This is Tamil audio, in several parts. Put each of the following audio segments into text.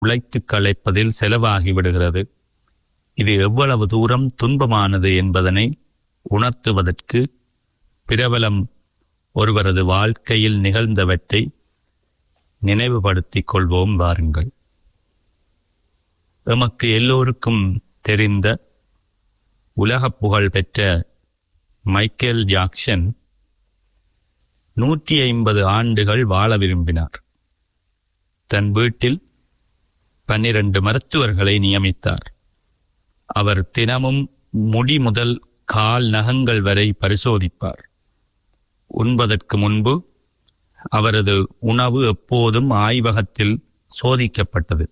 உழைத்து களைப்பதில் செலவாகி விடுகிறது இது எவ்வளவு தூரம் துன்பமானது என்பதனை உணர்த்துவதற்கு பிரபலம் ஒருவரது வாழ்க்கையில் நிகழ்ந்தவற்றை நினைவுபடுத்திக் கொள்வோம் வாருங்கள் எமக்கு எல்லோருக்கும் தெரிந்த உலக புகழ் பெற்ற மைக்கேல் ஜாக்சன் நூற்றி ஐம்பது ஆண்டுகள் வாழ விரும்பினார் தன் வீட்டில் பன்னிரண்டு மருத்துவர்களை நியமித்தார் அவர் தினமும் முடி முதல் கால் நகங்கள் வரை பரிசோதிப்பார் உண்பதற்கு முன்பு அவரது உணவு எப்போதும் ஆய்வகத்தில் சோதிக்கப்பட்டது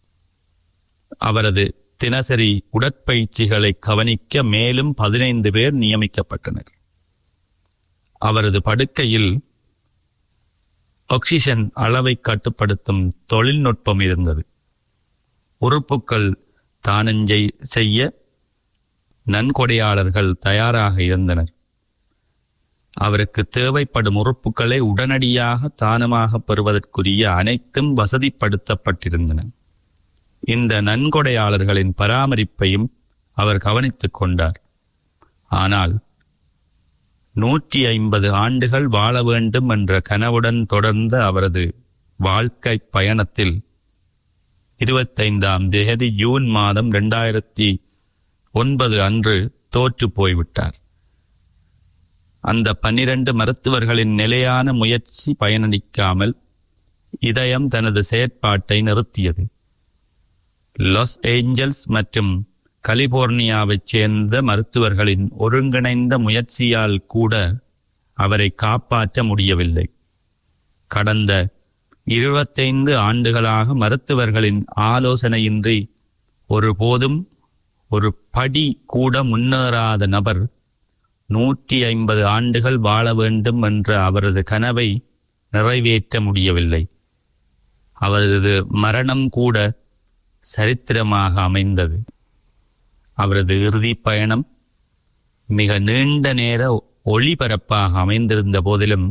அவரது தினசரி உடற்பயிற்சிகளை கவனிக்க மேலும் பதினைந்து பேர் நியமிக்கப்பட்டனர் அவரது படுக்கையில் ஆக்சிஜன் அளவை கட்டுப்படுத்தும் தொழில்நுட்பம் இருந்தது உறுப்புக்கள் தானஞ்சை செய்ய நன்கொடையாளர்கள் தயாராக இருந்தனர் அவருக்கு தேவைப்படும் உறுப்புகளை உடனடியாக தானமாக பெறுவதற்குரிய அனைத்தும் வசதிப்படுத்தப்பட்டிருந்தன இந்த நன்கொடையாளர்களின் பராமரிப்பையும் அவர் கவனித்துக் கொண்டார் ஆனால் நூற்றி ஐம்பது ஆண்டுகள் வாழ வேண்டும் என்ற கனவுடன் தொடர்ந்த அவரது வாழ்க்கை பயணத்தில் இருபத்தைந்தாம் தேதி ஜூன் மாதம் இரண்டாயிரத்தி ஒன்பது அன்று தோற்று போய்விட்டார் அந்த பன்னிரண்டு மருத்துவர்களின் நிலையான முயற்சி பயனளிக்காமல் இதயம் தனது செயற்பாட்டை நிறுத்தியது லாஸ் ஏஞ்சல்ஸ் மற்றும் கலிபோர்னியாவைச் சேர்ந்த மருத்துவர்களின் ஒருங்கிணைந்த முயற்சியால் கூட அவரை காப்பாற்ற முடியவில்லை கடந்த இருபத்தைந்து ஆண்டுகளாக மருத்துவர்களின் ஆலோசனையின்றி ஒருபோதும் ஒரு படி கூட முன்னேறாத நபர் நூற்றி ஐம்பது ஆண்டுகள் வாழ வேண்டும் என்ற அவரது கனவை நிறைவேற்ற முடியவில்லை அவரது மரணம் கூட சரித்திரமாக அமைந்தது அவரது இறுதி பயணம் மிக நீண்ட நேர ஒளிபரப்பாக அமைந்திருந்த போதிலும்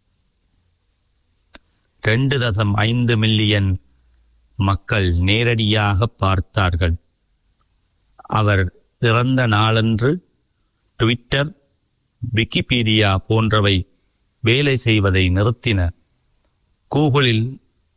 ரெண்டு தசம் ஐந்து மில்லியன் மக்கள் நேரடியாக பார்த்தார்கள் அவர் இறந்த நாளன்று ட்விட்டர் விக்கிபீடியா போன்றவை வேலை செய்வதை நிறுத்தின கூகுளில்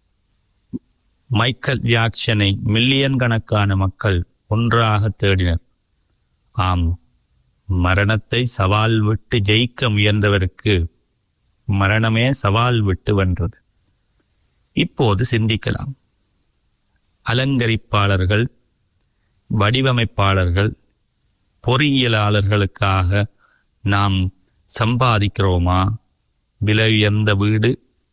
மைக்கேல் ஜாக்சனை மில்லியன் கணக்கான மக்கள் ஒன்றாக தேடினர் ஆம் மரணத்தை சவால் விட்டு ஜெயிக்க முயன்றவருக்கு மரணமே சவால் விட்டு வென்றது இப்போது சிந்திக்கலாம் அலங்கரிப்பாளர்கள் வடிவமைப்பாளர்கள் பொறியியலாளர்களுக்காக நாம் சம்பாதிக்கிறோமா விலை உயர்ந்த வீடு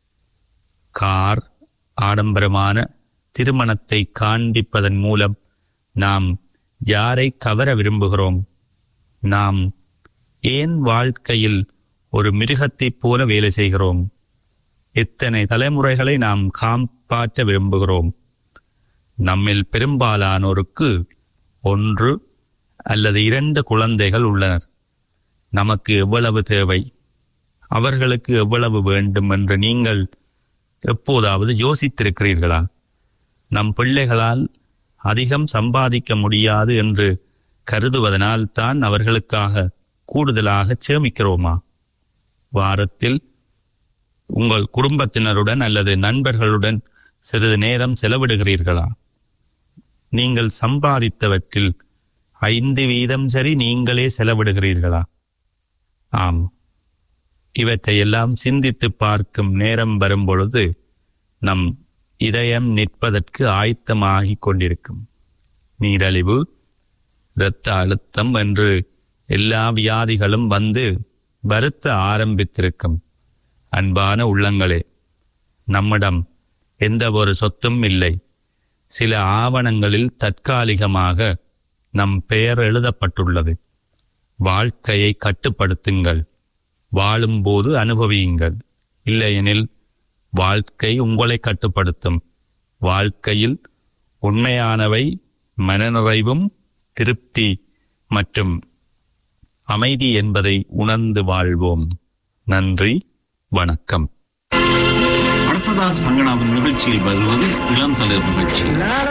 கார் ஆடம்பரமான திருமணத்தை காண்பிப்பதன் மூலம் நாம் யாரை கவர விரும்புகிறோம் நாம் ஏன் வாழ்க்கையில் ஒரு மிருகத்தைப் போல வேலை செய்கிறோம் எத்தனை தலைமுறைகளை நாம் காப்பாற்ற விரும்புகிறோம் நம்மில் பெரும்பாலானோருக்கு ஒன்று அல்லது இரண்டு குழந்தைகள் உள்ளனர் நமக்கு எவ்வளவு தேவை அவர்களுக்கு எவ்வளவு வேண்டும் என்று நீங்கள் எப்போதாவது யோசித்திருக்கிறீர்களா நம் பிள்ளைகளால் அதிகம் சம்பாதிக்க முடியாது என்று கருதுவதனால் தான் அவர்களுக்காக கூடுதலாக சேமிக்கிறோமா வாரத்தில் உங்கள் குடும்பத்தினருடன் அல்லது நண்பர்களுடன் சிறிது நேரம் செலவிடுகிறீர்களா நீங்கள் சம்பாதித்தவற்றில் ஐந்து வீதம் சரி நீங்களே செலவிடுகிறீர்களா ஆம் இவற்றையெல்லாம் சிந்தித்து பார்க்கும் நேரம் வரும்பொழுது நம் இதயம் நிற்பதற்கு ஆயத்தமாகிக் கொண்டிருக்கும் நீரழிவு இரத்த அழுத்தம் என்று எல்லா வியாதிகளும் வந்து வருத்த ஆரம்பித்திருக்கும் அன்பான உள்ளங்களே நம்மிடம் எந்த ஒரு சொத்தும் இல்லை சில ஆவணங்களில் தற்காலிகமாக நம் பெயர் எழுதப்பட்டுள்ளது வாழ்க்கையை கட்டுப்படுத்துங்கள் வாழும்போது அனுபவியுங்கள் இல்லையெனில் வாழ்க்கை உங்களை கட்டுப்படுத்தும் வாழ்க்கையில் உண்மையானவை மனநிறைவும் திருப்தி மற்றும் அமைதி என்பதை உணர்ந்து வாழ்வோம் நன்றி வணக்கம் அடுத்ததாக சங்கடாவின் நிகழ்ச்சியில் வருவது இளம் தளிர் நிகழ்ச்சி